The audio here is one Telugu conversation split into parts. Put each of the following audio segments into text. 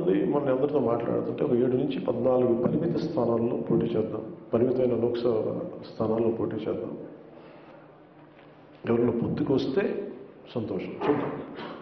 మంది మన అందరితో మాట్లాడుతుంటే ఒక ఏడు నుంచి పద్నాలుగు పరిమిత స్థానాల్లో పోటీ చేద్దాం పరిమితమైన లోక్సభ స్థానాల్లో పోటీ చేద్దాం ఎవరిలో పొత్తుకు వస్తే సంతోషం చూద్దాం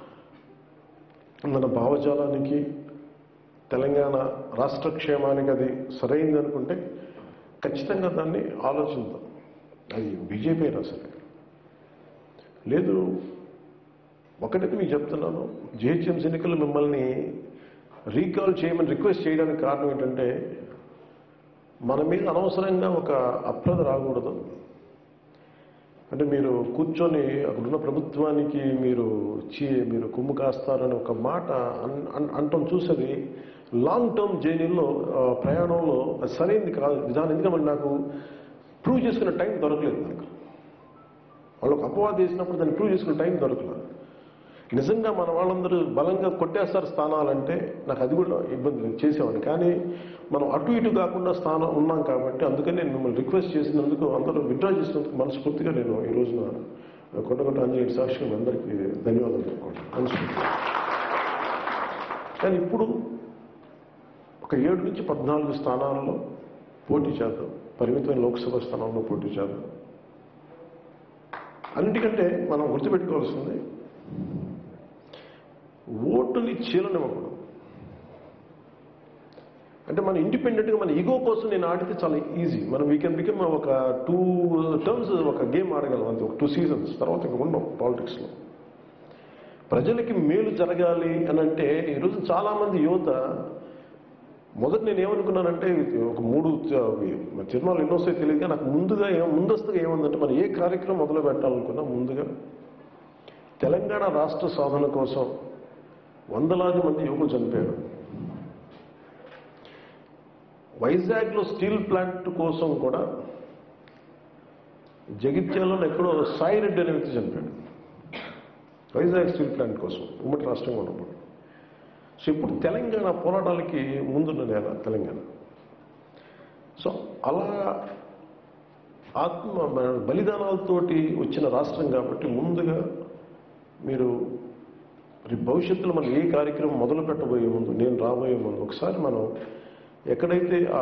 మన భావజాలానికి తెలంగాణ రాష్ట్ర క్షేమానికి అది సరైంది అనుకుంటే ఖచ్చితంగా దాన్ని ఆలోచిద్దాం అది బీజేపీ అయినా సరే లేదు ఒకటి మీకు చెప్తున్నాను జిహెచ్ఎంసీ ఎన్నికలు మిమ్మల్ని రీకాల్ చేయమని రిక్వెస్ట్ చేయడానికి కారణం ఏంటంటే మన మీద అనవసరంగా ఒక అప్రద రాకూడదు అంటే మీరు కూర్చొని అక్కడున్న ప్రభుత్వానికి మీరు చీ మీరు కుమ్ము కాస్తారని ఒక మాట అన్ అన్- అంటాం చూసేది లాంగ్ టర్మ్ జర్నీలో ఆ, ప్రయాణంలో అది సరైనది కాదు విధానం ఎందుకంటే మరి నాకు ప్రూవ్ చేసుకునే టైం దొరకలేదు నాకు వాళ్ళు ఒక అపవాదం చేసినప్పుడు దాన్ని ప్రూవ్ చేసుకునే టైం దొరకలేదు నిజంగా మన వాళ్ళందరూ బలంగా కొట్టేస్తారు స్థానాలంటే నాకు అది కూడా ఇబ్బంది లేదు చేసేవాడిని కానీ మనం అటు ఇటు కాకుండా స్థానం ఉన్నాం కాబట్టి అందుకని నేను మిమ్మల్ని రిక్వెస్ట్ చేసినందుకు అందరూ విత్డ్రా చేసినందుకు మనస్ఫూర్తిగా నేను ఈ రోజున కొండగొట్ట ఆంజనేయుడి సాక్షి మీ అందరికీ ధన్యవాదాలు చెప్పుకుంటాను మనస్ఫూర్తిగా కానీ ఇప్పుడు ఒక ఏడు నుంచి పద్నాలుగు స్థానాల్లో పోటీ చేద్దాం పరిమితమైన లోక్సభ స్థానంలో పోటీ చేద్దాం అన్నిటికంటే మనం గుర్తుపెట్టుకోవాల్సింది ఓటుని చీలనివ్వకూడదు అంటే మన ఇండిపెండెంట్గా మన ఈగో కోసం నేను ఆడితే చాలా ఈజీ మనం వీ కెన్ బికమ్ ఒక టూ టర్మ్స్ ఒక గేమ్ ఆడగలం అంతే ఒక టూ సీజన్స్ తర్వాత ఇంకా ఉండం పాలిటిక్స్లో ప్రజలకి మేలు జరగాలి అని అంటే ఈరోజు చాలామంది యువత మొదట నేను ఏమనుకున్నానంటే ఒక మూడు తిరుమల ఎన్నో వస్తాయి తెలియదు కానీ నాకు ముందుగా ఏం ముందస్తుగా ఏముందంటే మనం ఏ కార్యక్రమం మొదలు పెట్టాలనుకున్నా ముందుగా తెలంగాణ రాష్ట్ర సాధన కోసం వందలాది మంది యువకులు చనిపోయారు వైజాగ్లో స్టీల్ ప్లాంట్ కోసం కూడా జగిత్యాలలో ఎక్కడో సాయి రెడ్డి అనే వ్యక్తి చనిపోయాడు వైజాగ్ స్టీల్ ప్లాంట్ కోసం ఉమ్మడి రాష్ట్రంగా ఉన్నప్పుడు సో ఇప్పుడు తెలంగాణ పోరాటాలకి ముందున్న నేల తెలంగాణ సో అలా ఆత్మ బలిదానాలతోటి వచ్చిన రాష్ట్రం కాబట్టి ముందుగా మీరు రేపు భవిష్యత్తులో మనం ఏ కార్యక్రమం మొదలు పెట్టబోయే ముందు నేను రాబోయే ముందు ఒకసారి మనం ఎక్కడైతే ఆ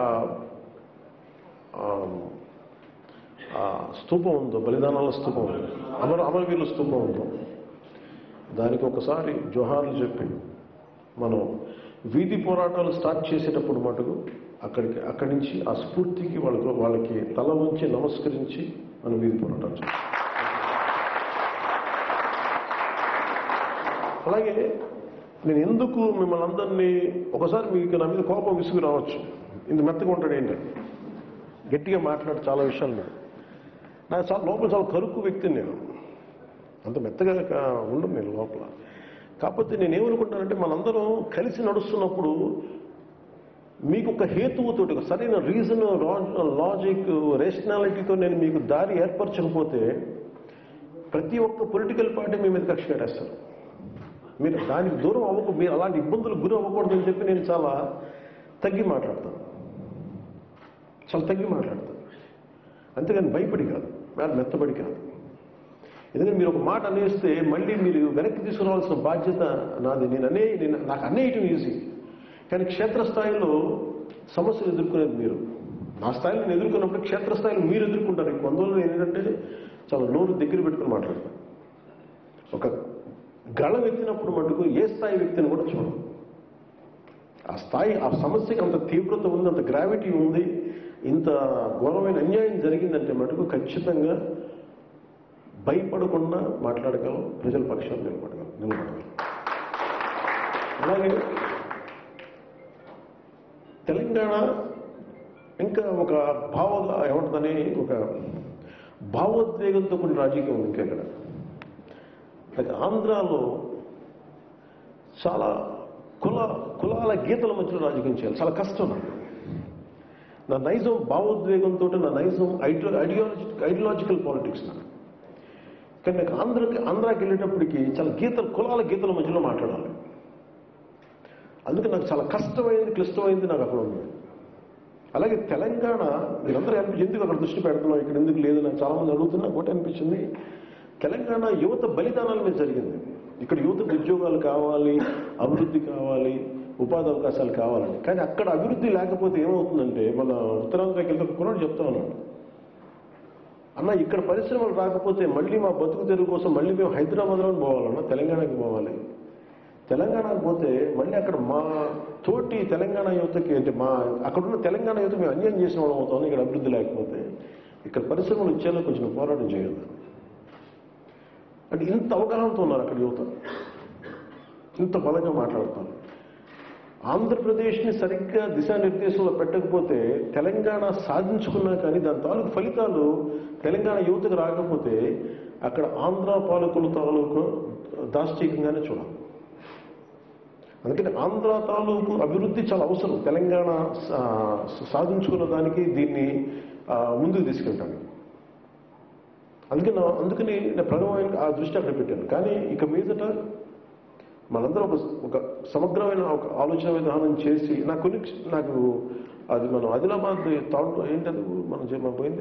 ఆ- ఆ స్తూపం ఉందో బలిదానాల స్తూపం ఉందో అమర అమరవీరుల స్తూపం ఉందో దానికి ఒకసారి జోహార్లు చెప్పి మనం వీధి పోరాటాలు స్టార్ట్ చేసేటప్పుడు మటుకు అక్కడికి అక్కడి నుంచి ఆ స్ఫూర్తికి వాళ్ళకు వాళ్ళకి తల ఉంచి నమస్కరించి మనం వీధి పోరాటాలు చేస్తాం అలాగే నేను ఎందుకు మిమ్మల్ని అందరినీ ఒకసారి మీకు నా మీద కోపం విసుగు రావచ్చు ఇంత మెత్తగా ఉంటాడు ఏంటంటే గట్టిగా మాట్లాడి చాలా విషయాలు నేను నాకు చాలా లోపల చాలా కరుకు వ్యక్తిని నేను అంత మెత్తగా కా- ఉండను నేను లోపల కాకపోతే నేను ఏమనుకుంటానంటే మనందరం కలిసి నడుస్తున్నప్పుడు మీకు ఒక హేతువుతోటి ఒక సరైన రీజన్ లాజిక్ రేషనాలిటీతో నేను మీకు దారి ఏర్పరచకపోతే ప్రతి ఒక్క పొలిటికల్ పార్టీ మీ మీద కక్ష కట్టేస్తారు మీరు దానికి దూరం అవ్వకు మీరు అలాంటి ఇబ్బందులకు గురి అవ్వకూడదని చెప్పి నేను చాలా తగ్గి మాట్లాడతాను చాలా తగ్గి మాట్లాడతాను అంతేగాని భయపడి కాదు వేళ మెత్తబడి కాదు ఎందుకంటే మీరు ఒక మాట అనేస్తే మళ్ళీ మీరు వెనక్కి తీసుకురావాల్సిన బాధ్యత నాది నేను అనే నేను నాకు అనేయటం ఈజీ కానీ క్షేత్రస్థాయిలో సమస్యలు ఎదుర్కొనేది మీరు నా స్థాయిలో నేను ఎదుర్కొన్నప్పుడు క్షేత్రస్థాయిలో మీరు ఎదుర్కొంటారు ఇంక అందువల్ల నేను ఏంటంటే చాలా నోరు దగ్గర పెట్టుకుని మాట్లాడతాను ఒక గళం ఎత్తినప్పుడు మటుకు ఏ స్థాయి వ్యక్తిని కూడా చూడం ఆ స్థాయి ఆ సమస్యకి అంత తీవ్రత ఉంది అంత గ్రావిటీ ఉంది ఇంత ఘోరమైన అన్యాయం జరిగిందంటే మటుకు ఖచ్చితంగా భయపడకుండా మాట్లాడగలం ప్రజల పక్షాన్ని నిలబడగలం నిలబడగలం అలాగే తెలంగాణ ఇంకా ఒక భావ ఏమంటుందని ఒక భావోద్వేగంతో కూడిన రాజకీయం ఉంది ఇంకా ఇక్కడ అలాగే ఆంధ్రాలో చాలా కుల కులాల గీతల మధ్యలో రాజకీయం చేయాలి చాలా కష్టం నాకు నా నైజం భావోద్వేగంతో నా నైజం ఐడియో ఐడియాలజీ ఐడియాలజికల్ పాలిటిక్స్ నాకు కానీ నాకు ఆంధ్రకి ఆంధ్రాకి వెళ్ళేటప్పటికి చాలా గీతలు కులాల గీతల మధ్యలో మాట్లాడాలి అందుకే నాకు చాలా కష్టమైంది క్లిష్టమైంది నాకు అక్కడ ఉంది అలాగే తెలంగాణ మీరందరూ అనిపించి ఎందుకు అక్కడ దృష్టి పెడుతున్నాం ఇక్కడ ఎందుకు లేదు నాకు చాలా మంది అడుగుతున్నా ఒకటి అనిపించింది తెలంగాణ యువత బలిదానాల మీద జరిగింది ఇక్కడ యువతకు ఉద్యోగాలు కావాలి అభివృద్ధి కావాలి ఉపాధి అవకాశాలు కావాలని కానీ అక్కడ అభివృద్ధి లేకపోతే ఏమవుతుందంటే మన ఉత్తరాంధ్రకి వెళ్తే ఒక కుర్రాడు చెప్తా ఉన్నాడు అన్న ఇక్కడ పరిశ్రమలు రాకపోతే మళ్ళీ మా బతుకు తెరువు కోసం మళ్ళీ మేము హైదరాబాద్లో పోవాలన్నా తెలంగాణకి పోవాలి తెలంగాణకు పోతే మళ్ళీ అక్కడ మా తోటి తెలంగాణ యువతకి అంటే మా అక్కడున్న తెలంగాణ యువత మేము అన్యాయం చేసిన వాళ్ళం అవుతాం ఇక్కడ అభివృద్ధి లేకపోతే ఇక్కడ పరిశ్రమలు ఇచ్చేలా కొంచెం పోరాటం చేయాలి అంటే ఇంత అవగాహనతో ఉన్నారు అక్కడ యువత ఇంత బలంగా మాట్లాడతారు ఆంధ్రప్రదేశ్ని సరిగ్గా దిశానిర్దేశంలో పెట్టకపోతే తెలంగాణ సాధించుకున్నా కానీ దాని తాలూకు ఫలితాలు తెలంగాణ యువతకు రాకపోతే అక్కడ ఆంధ్ర పాలకుల తాలూకు దాష్టీకంగానే చూడాలి అందుకని ఆంధ్ర తాలూకు అభివృద్ధి చాలా అవసరం తెలంగాణ సా- సాధించుకున్న దానికి దీన్ని ఆ, ముందుకు తీసుకెళ్ళడానికి అందుకని నా- అందుకని నేను ప్రథమమైన ఆ దృష్టి అక్కడ పెట్టాను కానీ ఇక మీదట మనందరం ఒక ఒక సమగ్రమైన ఒక ఆలోచన విధానం చేసి నాకు కొన్ని నాకు అది మనం ఆదిలాబాద్ తాడు ఏంటది మనం చే- మనం పోయింది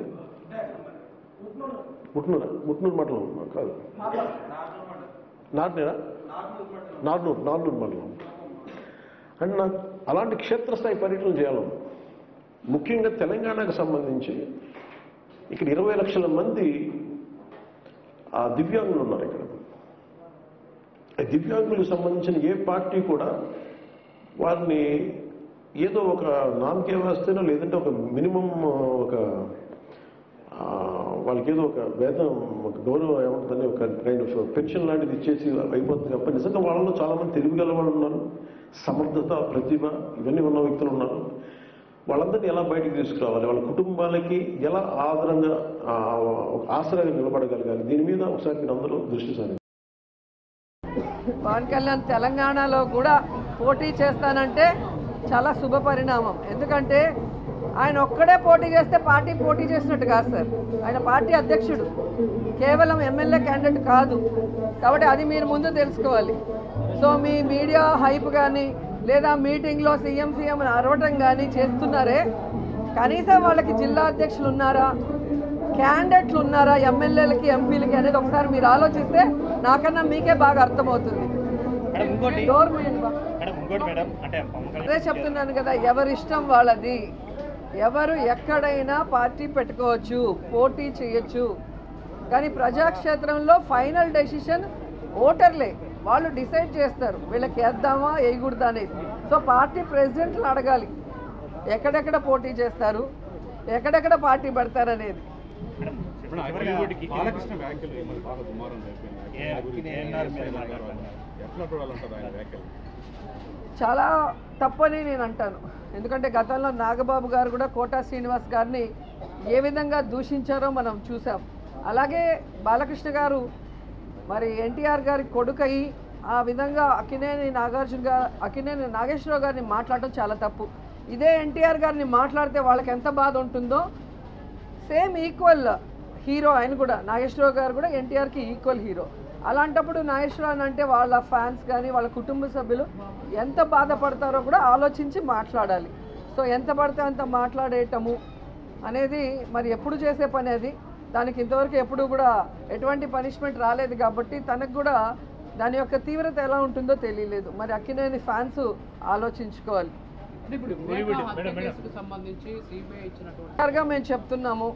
ముట్నూరా ముట్నూరు మండలం కాదు నార్నేరా నార్నూరు నార్నూరు మండలం అంటే నాకు అలాంటి క్షేత్రస్థాయి పర్యటన చేయాలను ముఖ్యంగా తెలంగాణకు సంబంధించి ఇక్కడ ఇరవై లక్షల మంది ఆ దివ్యాంగులు ఉన్నారు ఇక్కడ ఆ దివ్యాంగులకు సంబంధించిన ఏ పార్టీ కూడా వారిని ఏదో ఒక నామకే వ్యవస్థనో లేదంటే ఒక మినిమం ఒక ఆ, వాళ్ళకి ఏదో ఒక వేతనం ఒక గౌరవం ఏమంటుందని ఒక కైండ్ ఆఫ్ పెన్షన్ లాంటిది ఇచ్చేసి అయిపోతుంది తప్ప నిజంగా వాళ్ళలో చాలా మంది తెలివిగల వాళ్ళు ఉన్నారు సమర్థత ప్రతిభ ఇవన్నీ ఉన్న వ్యక్తులు ఉన్నారు వాళ్ళందరినీ ఎలా బయటికి తీసుకురావాలి వాళ్ళ కుటుంబాలకి ఎలా ఆదరంగా ఆ, ఒక ఆసరాగా నిలబడగలగాలి దీని మీద ఒకసారి మీరు అందరూ దృష్టి సారించాలి పవన్ కళ్యాణ్ తెలంగాణలో కూడా పోటీ చేస్తానంటే చాలా శుభ పరిణామం ఎందుకంటే ఆయన ఒక్కడే పోటీ చేస్తే పార్టీ పోటీ చేసినట్టు కాదు సార్ ఆయన పార్టీ అధ్యక్షుడు కేవలం ఎమ్మెల్యే క్యాండిడేట్ కాదు కాబట్టి అది మీరు ముందు తెలుసుకోవాలి సో మీ మీడియా హైప్ కానీ లేదా మీటింగ్లో సీఎం సీఎం అని అరవటం కానీ చేస్తున్నారే కనీసం వాళ్ళకి జిల్లా అధ్యక్షులు ఉన్నారా క్యాండిడేట్లు ఉన్నారా ఎమ్మెల్యేలకి ఎంపీలకి అనేది ఒకసారి మీరు ఆలోచిస్తే నాకన్నా మీకే బాగా అర్థమవుతుంది మేడం ఇంకోటి డోర్ మూయండి బా. మేడం ఇంకోటి మేడం అంటే పవన్ అదే కళ్యాణ్ చెప్తున్నాను కదా ఎవరి ఇష్టం వాళ్ళది ఎవరు ఎక్కడైనా పార్టీ పెట్టుకోవచ్చు పోటీ చేయొచ్చు కానీ ప్రజాక్షేత్రంలో ఫైనల్ డెసిషన్ ఓటర్లే వాళ్ళు డిసైడ్ చేస్తారు వీళ్ళకి వేద్దామా వేయకూడదా అనేది సో పార్టీ ప్రెసిడెంట్లు అడగాలి ఎక్కడెక్కడ పోటీ చేస్తారు ఎక్కడెక్కడ పార్టీ పెడతారు అనేది మేడం ఇప్పుడు చివరిగా అఖిలకి బాలకృష్ణ వ్యాఖ్యలు ఏమన్నా బాగా దుమారం అయిపోయింది ఏ- ఆయన గురించి ఏమన్నారు మీరు ఏం మాట్లాడుతున్నారు? ఎట్లా చూడాలంటారు ఆయన వ్యాఖ్యలు చాలా తప్పని నేను అంటాను ఎందుకంటే గతంలో నాగబాబు గారు కూడా కోటా శ్రీనివాస్ గారిని ఏ విధంగా దూషించారో మనం చూసాం అలాగే బాలకృష్ణ గారు మరి ఎన్టీఆర్ గారి కొడుకయి ఆ విధంగా అక్కినేని నాగార్జున గారు అక్కినేని నాగేశ్వరరావు గారిని మాట్లాడటం చాలా తప్పు ఇదే ఎన్టీఆర్ గారిని మాట్లాడితే వాళ్ళకి ఎంత బాధ ఉంటుందో సేమ్ ఈక్వల్ హీరో ఆయన కూడా నాగేశ్వరరావు గారు కూడా ఎన్టీఆర్కి ఈక్వల్ హీరో అలాంటప్పుడు నాగేశ్వరరావు అంటే వాళ్ళ ఫ్యాన్స్ కానీ వాళ్ళ కుటుంబ సభ్యులు ఎంత బాధపడతారో కూడా ఆలోచించి మాట్లాడాలి సో ఎంత పడితే అంత మాట్లాడేయటము అనేది మరి ఎప్పుడు చేసే పని అది దానికి ఇంతవరకు ఎప్పుడు కూడా ఎటువంటి పనిష్మెంట్ రాలేదు కాబట్టి తనకు కూడా దాని యొక్క తీవ్రత ఎలా ఉంటుందో తెలియలేదు మరి అక్కినేని ఫ్యాన్స్ ఆలోచించుకోవాలి అంటే ఇప్పుడు వివేకా హత్య కేసుకు సంబంధించి సిబిఐ ఇచ్చినటువంటి క్లియర్గా మేము చెప్తున్నాము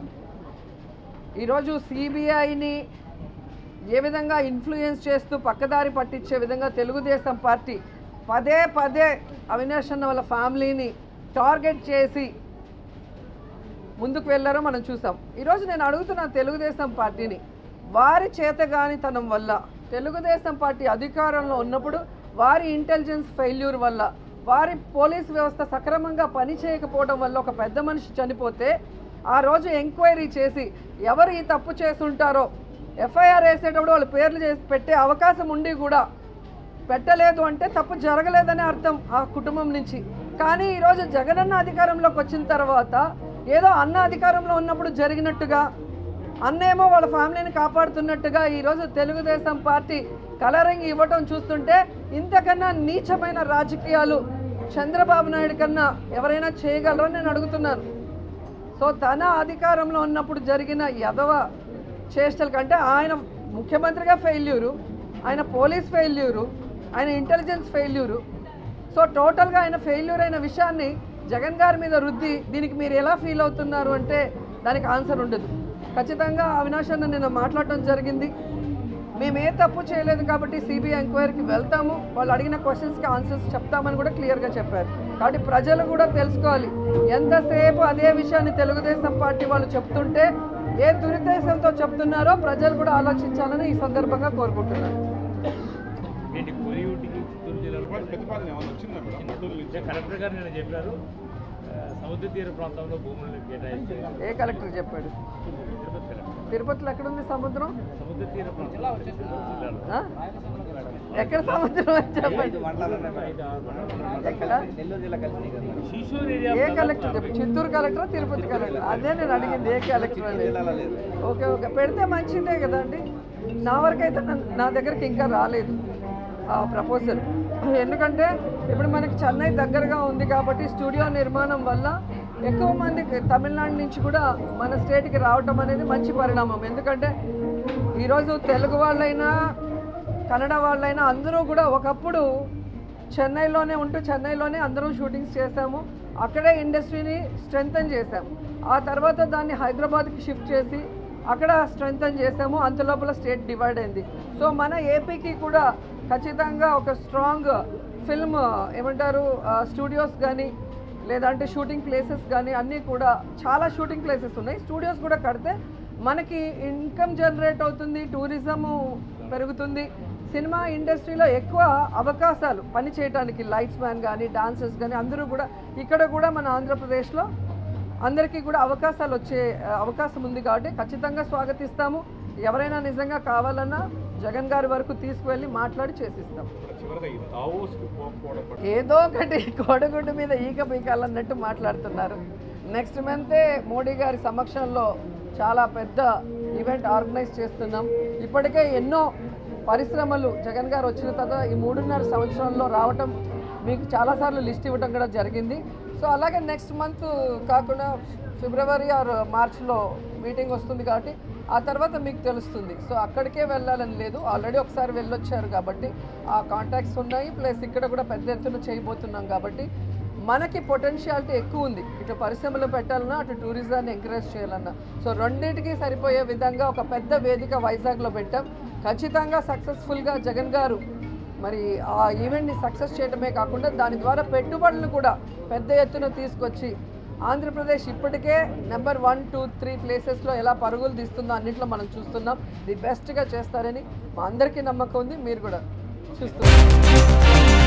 ఈరోజు సిబిఐని ఏ విధంగా ఇన్ఫ్లుయెన్స్ చేస్తూ పక్కదారి పట్టించే విధంగా తెలుగుదేశం పార్టీ పదే పదే అవినాష్ అన్న వాళ్ళ ఫ్యామిలీని టార్గెట్ చేసి ముందుకు వెళ్ళారో మనం చూసాం ఈరోజు నేను అడుగుతున్న తెలుగుదేశం పార్టీని వారి చేతగానితనం వల్ల తెలుగుదేశం పార్టీ అధికారంలో ఉన్నప్పుడు వారి ఇంటెలిజెన్స్ ఫెయిల్యూర్ వల్ల వారి పోలీస్ వ్యవస్థ సక్రమంగా పనిచేయకపోవడం వల్ల ఒక పెద్ద మనిషి చనిపోతే ఆ రోజు ఎంక్వైరీ చేసి ఎవరు ఈ తప్పు చేస్తుంటారో ఎఫ్ఐఆర్ వేసేటప్పుడు వాళ్ళ పేర్లు చేసి పెట్టే అవకాశం ఉండి కూడా పెట్టలేదు అంటే తప్పు జరగలేదని అర్థం ఆ కుటుంబం నుంచి కానీ ఈరోజు జగనన్న అధికారంలోకి వచ్చిన తర్వాత ఏదో అన్న అధికారంలో ఉన్నప్పుడు జరిగినట్టుగా అన్నేమో వాళ్ళ ఫ్యామిలీని కాపాడుతున్నట్టుగా ఈరోజు తెలుగుదేశం పార్టీ కలరింగ్ ఇవ్వటం చూస్తుంటే ఇంతకన్నా నీచమైన రాజకీయాలు చంద్రబాబు నాయుడు కన్నా ఎవరైనా చేయగలరని నేను అడుగుతున్నాను సో తన అధికారంలో ఉన్నప్పుడు జరిగిన యదవ చేష్టల కంటే ఆయన ముఖ్యమంత్రిగా ఫెయిల్యూరు ఆయన పోలీస్ ఫెయిల్యూరు ఆయన ఇంటెలిజెన్స్ ఫెయిల్యూరు సో టోటల్గా ఆయన ఫెయిల్యూర్ అయిన విషయాన్ని జగన్ గారి మీద రుద్ది దీనికి మీరు ఎలా ఫీల్ అవుతున్నారు అంటే దానికి ఆన్సర్ ఉండదు ఖచ్చితంగా అవినాష్ అన్న నిన్న మాట్లాడటం జరిగింది మేము ఏ తప్పు చేయలేదు కాబట్టి సిబిఐ ఎంక్వైరీకి వెళ్తాము వాళ్ళు అడిగిన క్వశ్చన్స్కి ఆన్సర్స్ చెప్తామని కూడా క్లియర్గా చెప్పారు కాబట్టి ప్రజలు కూడా తెలుసుకోవాలి ఎంతసేపు అదే విషయాన్ని తెలుగుదేశం పార్టీ వాళ్ళు చెప్తుంటే ఏ దురుద్దేశంతో చెప్తున్నారో ప్రజలు కూడా ఆలోచించాలని ఈ సందర్భంగా కోరుకుంటున్నాను ఏంటి కోరివుడికి చిత్తూరు జిల్లాలో ఇవాళ ప్రతిపాదన ఏమైనా వచ్చిందా మేడం గుంటూరు నుంచి కలెక్టర్ గారు నేను చెప్పారు ఆ, సముద్ర తీర ప్రాంతంలో భూములను కేటాయిస్తే ఏ కలెక్టర్ చెప్పాడు తిరుపతి కలెక్టర్ తిరుపతిలో ఎక్కడుంది సముద్రం సముద్ర తీర ప్రాంతం చిత్తూరు జిల్లాలో ఆ? ఎక్కడ సముద్రం అని చెప్పండి ఎక్కడ శిశూర్ ఏరియా ఏ కలెక్టర్ చెప్పు చిత్తూరు కలెక్టర్ తిరుపతి కలెక్టర్ అదే నేను అడిగింది ఏ కలెక్టర్ అనేది ఓకే ఓకే పెడితే మంచిదే కదండి నా వరకైతే నా- నా దగ్గరికి ఇంకా రాలేదు ఆ ప్రపోజల్ ఎందుకంటే ఇప్పుడు మనకి చెన్నై దగ్గరగా ఉంది కాబట్టి స్టూడియో నిర్మాణం వల్ల ఎక్కువ మంది తమిళనాడు నుంచి కూడా మన స్టేట్కి రావటం అనేది మంచి పరిణామం ఎందుకంటే ఈరోజు తెలుగు వాళ్ళైనా కన్నడ వాళ్ళైనా అందరూ కూడా ఒకప్పుడు చెన్నైలోనే ఉంటూ చెన్నైలోనే అందరం షూటింగ్స్ చేశాము అక్కడే ఇండస్ట్రీని స్ట్రెంగ్తన్ చేశాము ఆ తర్వాత దాన్ని హైదరాబాద్కి షిఫ్ట్ చేసి అక్కడ స్ట్రెంగ్తన్ చేసాము అంత లోపల స్టేట్ డివైడ్ అయింది సో మన ఏపీకి కూడా ఖచ్చితంగా ఒక స్ట్రాంగ్ ఫిల్మ్ ఏమంటారు స్టూడియోస్ కానీ లేదంటే షూటింగ్ ప్లేసెస్ కానీ అన్నీ కూడా చాలా షూటింగ్ ప్లేసెస్ ఉన్నాయి స్టూడియోస్ కూడా కడితే మనకి ఇన్కమ్ జనరేట్ అవుతుంది టూరిజము పెరుగుతుంది సినిమా ఇండస్ట్రీలో ఎక్కువ అవకాశాలు పని చేయడానికి లైట్స్ మ్యాన్ కానీ డాన్సర్స్ కానీ అందరూ కూడా ఇక్కడ కూడా మన ఆంధ్రప్రదేశ్లో అందరికీ కూడా అవకాశాలు వచ్చే ఆ, అవకాశం ఉంది కాబట్టి ఖచ్చితంగా స్వాగతిస్తాము ఎవరైనా నిజంగా కావాలన్నా జగన్ గారి వరకు తీసుకువెళ్ళి మాట్లాడి చేసిస్తాం ఇప్పుడు చివరిగా ఈ దావోస్కి పోకపోవడం పట్ల ఏదో ఒకటి కోడగుడ్డు మీద ఈక పీకాలన్నట్టు మాట్లాడుతున్నారు నెక్స్ట్ మంతే మోడీ గారి సమక్షంలో చాలా పెద్ద ఈవెంట్ ఆర్గనైజ్ చేస్తున్నాం ఇప్పటికే ఎన్నో పరిశ్రమలు జగన్ గారు వచ్చిన తర్వాత ఈ మూడున్నర సంవత్సరంలో రావటం మీకు చాలాసార్లు లిస్ట్ ఇవ్వటం కూడా జరిగింది సో అలాగే నెక్స్ట్ మంత్ కాకుండా ఫిబ్రవరి ఆర్ మార్చ్లో మీటింగ్ వస్తుంది కాబట్టి ఆ తర్వాత మీకు తెలుస్తుంది సో అక్కడికే వెళ్ళాలని లేదు ఆల్రెడీ ఒకసారి వెళ్ళొచ్చారు కాబట్టి ఆ కాంటాక్ట్స్ ఉన్నాయి ప్లస్ ఇక్కడ కూడా పెద్ద ఎత్తున చేయబోతున్నాం కాబట్టి మనకి పొటెన్షియాలిటీ ఎక్కువ ఉంది ఇటు పరిశ్రమలు పెట్టాలన్నా అటు టూరిజాన్ని ఎంకరేజ్ చేయాలన్నా సో రెండింటికి సరిపోయే విధంగా ఒక పెద్ద వేదిక వైజాగ్లో పెట్టాం ఖచ్చితంగా సక్సెస్ఫుల్గా జగన్ గారు మరి ఆ ఈవెంట్ని సక్సెస్ చేయడమే కాకుండా దాని ద్వారా పెట్టుబడులు కూడా పెద్ద ఎత్తున తీసుకొచ్చి ఆంధ్రప్రదేశ్ ఇప్పటికే నెంబర్ వన్ టూ త్రీ ప్లేసెస్లో ఎలా పరుగులు తీస్తుందో అన్నింటిలో మనం చూస్తున్నాం ది బెస్ట్గా చేస్తారని మా అందరికీ నమ్మకం ఉంది మీరు కూడా చూస్తున్నారు